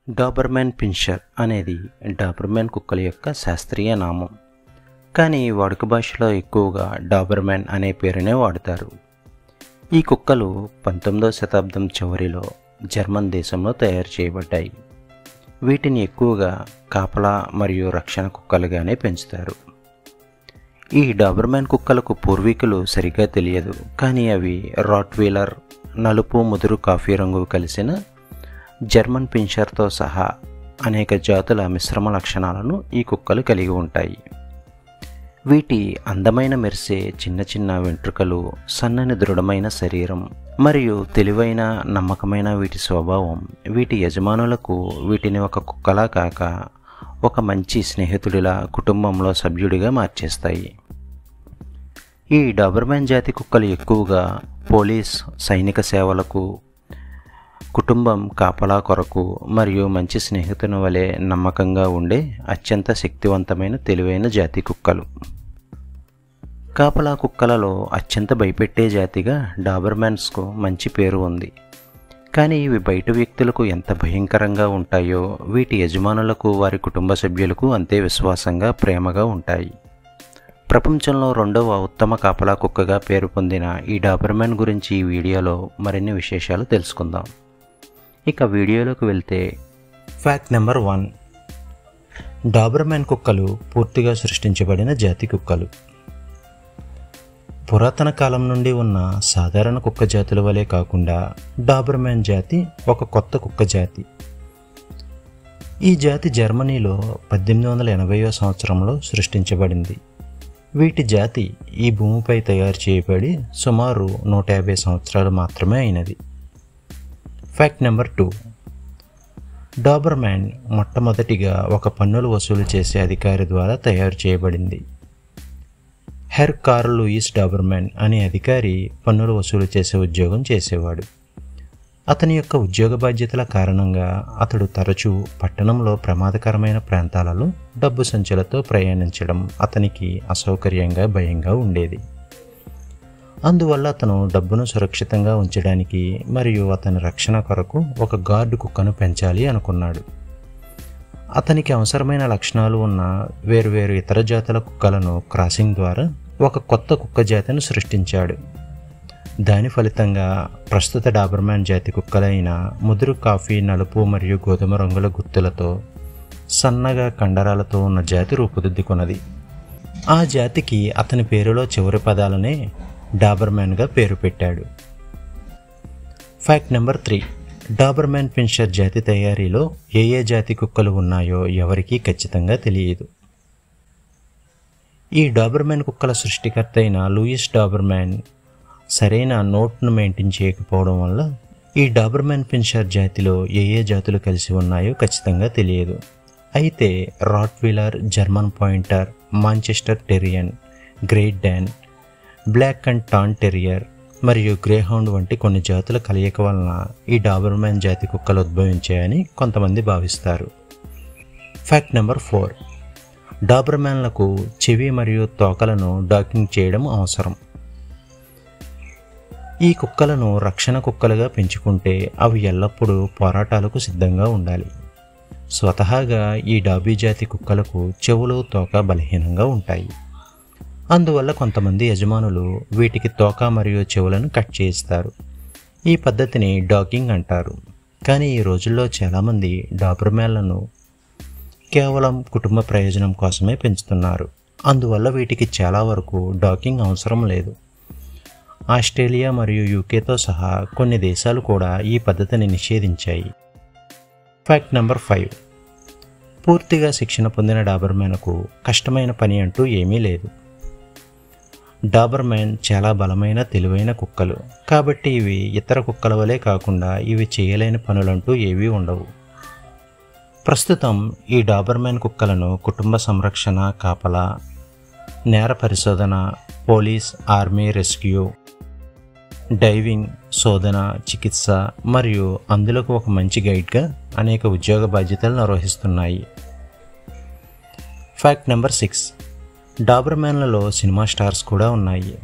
Doberman pinscher అనేది Doberman కుక్కల యొక్క శాస్త్రీయ నామం కానీ వాడుక భాషలో ఎక్కువగా డాబర్మ్యాన్ అనే పేరునే వాడతారు ఈ కుక్కలు పంతొమ్మిదవ శతాబ్దం చివరిలో జర్మన్ దేశంలో తయారు చేయబడ్డాయి వీటిని ఎక్కువగా కాపలా మరియు రక్షణ కుక్కలుగానే పెంచుతారు ఈ డాబర్మ్యాన్ కుక్కలకు పూర్వీకులు సరిగ్గా తెలియదు కానీ అవి రాట్వీలర్ నలుపు ముదురు కాఫీ రంగు కలిసిన జర్మన్ పిన్షర్తో సహా అనేక జాతుల మిశ్రమ లక్షణాలను ఈ కుక్కలు కలిగి ఉంటాయి వీటి అందమైన మెరిసే చిన్న చిన్న వెంట్రుకలు సన్నని దృఢమైన శరీరం మరియు తెలివైన నమ్మకమైన వీటి స్వభావం వీటి యజమానులకు వీటిని ఒక కుక్కలా కాక ఒక మంచి స్నేహితుడిలా కుటుంబంలో సభ్యుడిగా మార్చేస్తాయి ఈ డాబర్మ్యాన్ జాతి కుక్కలు ఎక్కువగా పోలీస్ సైనిక సేవలకు కుటుంబం కాపలా కొరకు మరియు మంచి స్నేహితుని వలె నమ్మకంగా ఉండే అత్యంత శక్తివంతమైన తెలివైన జాతి కుక్కలు కాపలా కుక్కలలో అత్యంత భయపెట్టే జాతిగా డాబర్మ్యాన్స్కు మంచి పేరు ఉంది కానీ ఇవి బయట వ్యక్తులకు ఎంత భయంకరంగా ఉంటాయో వీటి యజమానులకు వారి కుటుంబ సభ్యులకు అంతే విశ్వాసంగా ప్రేమగా ఉంటాయి ప్రపంచంలో రెండవ ఉత్తమ కాపలా కుక్కగా పేరు పొందిన ఈ డాబర్మ్యాన్ గురించి ఈ వీడియోలో మరిన్ని విశేషాలు తెలుసుకుందాం ఇక వీడియోలోకి వెళ్తే ఫ్యాక్ట్ నెంబర్ వన్ డాబర్మ్యాన్ కుక్కలు పూర్తిగా సృష్టించబడిన జాతి కుక్కలు పురాతన కాలం నుండి ఉన్న సాధారణ కుక్క జాతుల వలె కాకుండా డాబర్మ్యాన్ జాతి ఒక కొత్త కుక్క జాతి ఈ జాతి జర్మనీలో పద్దెనిమిది వందల ఎనభైవ సంవత్సరంలో సృష్టించబడింది వీటి జాతి ఈ భూమిపై తయారు చేయబడి సుమారు నూట యాభై సంవత్సరాలు మాత్రమే అయినది ఫ్యాక్ట్ నెంబర్ టూ డాబర్మ్యాన్ మొట్టమొదటిగా ఒక పన్నులు వసూలు చేసే అధికారి ద్వారా తయారు చేయబడింది హెర్ కార్ల్ లూయిస్ డాబర్మ్యాన్ అనే అధికారి పన్నులు వసూలు చేసే ఉద్యోగం చేసేవాడు అతని యొక్క ఉద్యోగ బాధ్యతల కారణంగా అతడు తరచూ పట్టణంలో ప్రమాదకరమైన ప్రాంతాలలో డబ్బు సంచులతో ప్రయాణించడం అతనికి అసౌకర్యంగా భయంగా ఉండేది అందువల్ల అతను డబ్బును సురక్షితంగా ఉంచడానికి మరియు అతని రక్షణ కొరకు ఒక గార్డు కుక్కను పెంచాలి అనుకున్నాడు అతనికి అవసరమైన లక్షణాలు ఉన్న వేరువేరు ఇతర జాతుల కుక్కలను క్రాసింగ్ ద్వారా ఒక కొత్త కుక్క జాతిని సృష్టించాడు దాని ఫలితంగా ప్రస్తుత డాబర్మ్యాన్ జాతి కుక్కలైన ముదురు కాఫీ నలుపు మరియు గోధుమ రంగుల గుర్తులతో సన్నగా కండరాలతో ఉన్న జాతి రూపుదిద్దుకున్నది ఆ జాతికి అతని పేరులో చివరి పదాలనే డాబర్మ్యాన్గా పేరు పెట్టాడు fact number three Doberman pinscher జాతి తయారీలో ఏ ఏ జాతి కుక్కలు ఉన్నాయో ఎవరికీ ఖచ్చితంగా తెలియదు ఈ డాబర్మ్యాన్ కుక్కల సృష్టికర్త అయిన లూయిస్ డాబర్మ్యాన్ సరైన నోట్ను మెయింటైన్ చేయకపోవడం వల్ల ఈ డాబర్మ్యాన్ పిన్షర్ జాతిలో ఏ ఏ జాతులు కలిసి ఉన్నాయో ఖచ్చితంగా తెలియదు అయితే Rottweiler German pointer Manchester terrier great Dane black and tan terrier మరియు గ్రేహౌండ్ వంటి కొన్ని జాతుల కలయిక వలన ఈ డాబర్మ్యాన్ జాతి కుక్కలు ఉద్భవించాయని కొంతమంది భావిస్తారు ఫ్యాక్ట్ నెంబర్ ఫోర్ డాబర్మ్యాన్లకు చెవి మరియు తోకలను డాకింగ్ చేయడం అవసరం ఈ కుక్కలను రక్షణ కుక్కలుగా పెంచుకుంటే అవి ఎల్లప్పుడూ పోరాటాలకు సిద్ధంగా ఉండాలి స్వతహాగా ఈ డాబీ జాతి కుక్కలకు చెవులు తోక బలహీనంగా ఉంటాయి అందువల్ల కొంతమంది యజమానులు వీటికి తోక మరియు చెవులను కట్ చేయిస్తారు ఈ పద్ధతిని డాకింగ్ అంటారు కానీ ఈ రోజుల్లో చాలామంది డాబర్మ్యాన్లను కేవలం కుటుంబ ప్రయోజనం కోసమే పెంచుతున్నారు అందువల్ల వీటికి చాలా వరకు డాకింగ్ అవసరం లేదు ఆస్ట్రేలియా మరియు యూకేతో సహా కొన్ని దేశాలు కూడా ఈ పద్ధతిని నిషేధించాయి ఫ్యాక్ట్ నెంబర్ ఫైవ్ పూర్తిగా శిక్షణ పొందిన డాబర్మ్యాన్కు కష్టమైన పని అంటూ ఏమీ లేదు డాబర్మ్యాన్ చాలా బలమైన తెలివైన కుక్కలు కాబట్టి ఇవి ఇతర కుక్కల వలె కాకుండా ఇవి చేయలేని పనులంటూ ఏవీ ఉండవు ప్రస్తుతం ఈ డాబర్మ్యాన్ కుక్కలను కుటుంబ సంరక్షణ కాపలా నేర పరిశోధన పోలీస్ ఆర్మీ రెస్క్యూ డైవింగ్ శోధన చికిత్స మరియు అందులోకి ఒక మంచి గైడ్గా అనేక ఉద్యోగ బాధ్యతలు నిర్వహిస్తున్నాయి ఫ్యాక్ట్ నెంబర్ సిక్స్ డాబర్మ్యాన్లలో సినిమా స్టార్స్ కూడా ఉన్నాయి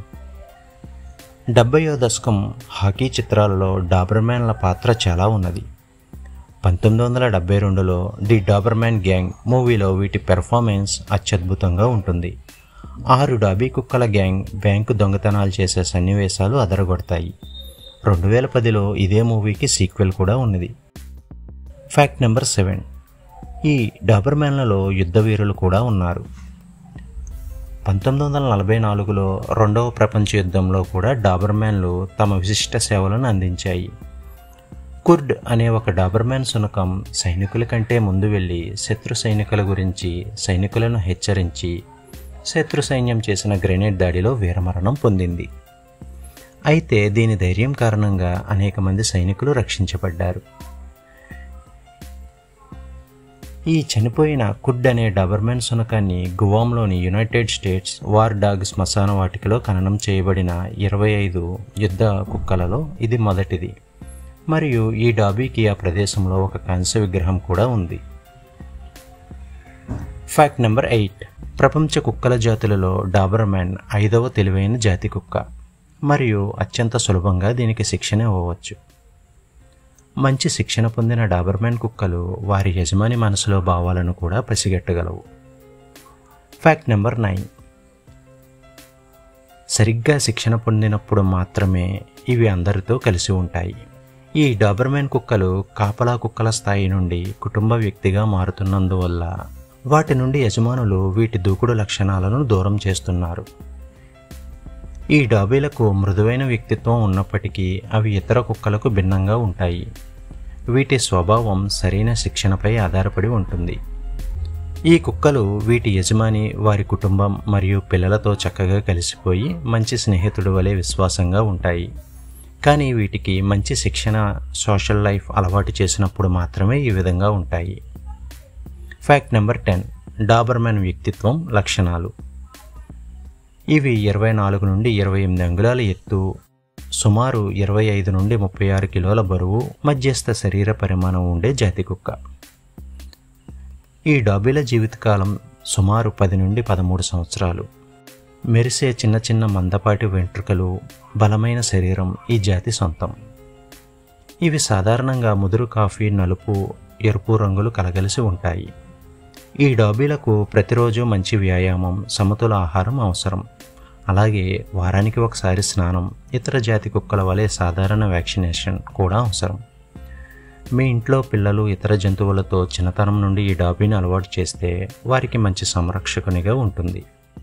డెబ్బయో దశకం హాకీ చిత్రాలలో డాబర్మ్యాన్ల పాత్ర చాలా ఉన్నది పంతొమ్మిది వందల డెబ్బై రెండులో ది డాబర్మ్యాన్ గ్యాంగ్ మూవీలో వీటి పెర్ఫార్మెన్స్ అత్యద్భుతంగా ఉంటుంది ఆరు డాబీ కుక్కల గ్యాంగ్ బ్యాంకు దొంగతనాలు చేసే సన్నివేశాలు అదరగొడతాయి రెండు వేల పదిలో ఇదే మూవీకి సీక్వెల్ కూడా ఉన్నది ఫ్యాక్ట్ నెంబర్ సెవెన్ ఈ డాబర్మ్యాన్లలో యుద్ధ వీరులు కూడా ఉన్నారు పంతొమ్మిది వందల నలభై నాలుగులో రెండవ ప్రపంచ యుద్ధంలో కూడా డాబర్మ్యాన్లు తమ విశిష్ట సేవలను అందించాయి కుర్డ్ అనే ఒక డాబర్మ్యాన్ శునకం సైనికుల కంటే ముందు వెళ్ళి శత్రు సైనికుల గురించి సైనికులను హెచ్చరించి శత్రు సైన్యం చేసిన గ్రెనేడ్ దాడిలో వీరమరణం పొందింది అయితే దీని ధైర్యం కారణంగా అనేక మంది సైనికులు రక్షించబడ్డారు ఈ చనిపోయిన కుడ్ అనే డబర్మెన్ శునకాన్ని గువాంలోని యునైటెడ్ స్టేట్స్ వార్ డాగ్ శ్మశాన వాటికలో ఖననం చేయబడిన ఇరవై ఐదు యుద్ధ కుక్కలలో ఇది మొదటిది మరియు ఈ డాబీకి ఆ ప్రదేశంలో ఒక కాంస్య విగ్రహం కూడా ఉంది ఫ్యాక్ట్ నెంబర్ ఎయిట్ ప్రపంచ కుక్కల జాతులలో డాబర్మ్యాన్ ఐదవ తెలివైన జాతి కుక్క మరియు అత్యంత సులభంగా దీనికి శిక్షణ ఇవ్వవచ్చు మంచి శిక్షణ పొందిన డాబర్మ్యాన్ కుక్కలు వారి యజమాని మనసులో భావాలను కూడా పసిగట్టగలవు ఫ్యాక్ట్ నెంబర్ నైన్ సరిగ్గా శిక్షణ పొందినప్పుడు మాత్రమే ఇవి అందరితో కలిసి ఉంటాయి ఈ డాబర్మ్యాన్ కుక్కలు కాపలా కుక్కల స్థాయి నుండి కుటుంబ వ్యక్తిగా మారుతున్నందువల్ల వాటి నుండి యజమానులు వీటి దూకుడు లక్షణాలను దూరం చేస్తున్నారు ఈ డాబీలకు మృదువైన వ్యక్తిత్వం ఉన్నప్పటికీ అవి ఇతర కుక్కలకు భిన్నంగా ఉంటాయి వీటి స్వభావం సరైన శిక్షణపై ఆధారపడి ఉంటుంది ఈ కుక్కలు వీటి యజమాని వారి కుటుంబం మరియు పిల్లలతో చక్కగా కలిసిపోయి మంచి స్నేహితుడు వలె విశ్వాసంగా ఉంటాయి కానీ వీటికి మంచి శిక్షణ సోషల్ లైఫ్ అలవాటు చేసినప్పుడు మాత్రమే ఈ విధంగా ఉంటాయి ఫ్యాక్ట్ నెంబర్ టెన్ డాబర్మ్యాన్ వ్యక్తిత్వం లక్షణాలు ఇవి ఇరవై నాలుగు నుండి ఇరవై ఎనిమిది అంగుళాల ఎత్తు సుమారు ఇరవై ఐదు నుండి ముప్పై ఆరు కిలోల బరువు మధ్యస్థ శరీర పరిమాణం ఉండే జాతి కుక్క ఈ డాబీల జీవితకాలం సుమారు పది నుండి పదమూడు సంవత్సరాలు మెరిసే చిన్న చిన్న మందపాటి వెంట్రుకలు బలమైన శరీరం ఈ జాతి సొంతం ఇవి సాధారణంగా ముదురు కాఫీ నలుపు ఎరుపు రంగులు కలగలిసి ఉంటాయి ఈ డాబీలకు ప్రతిరోజు మంచి వ్యాయామం సమతుల ఆహారం అవసరం అలాగే వారానికి ఒకసారి స్నానం ఇతర జాతి కుక్కల వలె సాధారణ వ్యాక్సినేషన్ కూడా అవసరం మీ ఇంట్లో పిల్లలు ఇతర జంతువులతో చిన్నతనం నుండి ఈ డాబీని అలవాటు చేస్తే వారికి మంచి సంరక్షకునిగా ఉంటుంది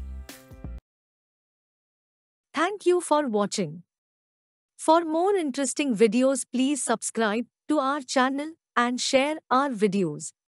Thank you for watching. For more interesting videos, please subscribe to our channel and share our videos.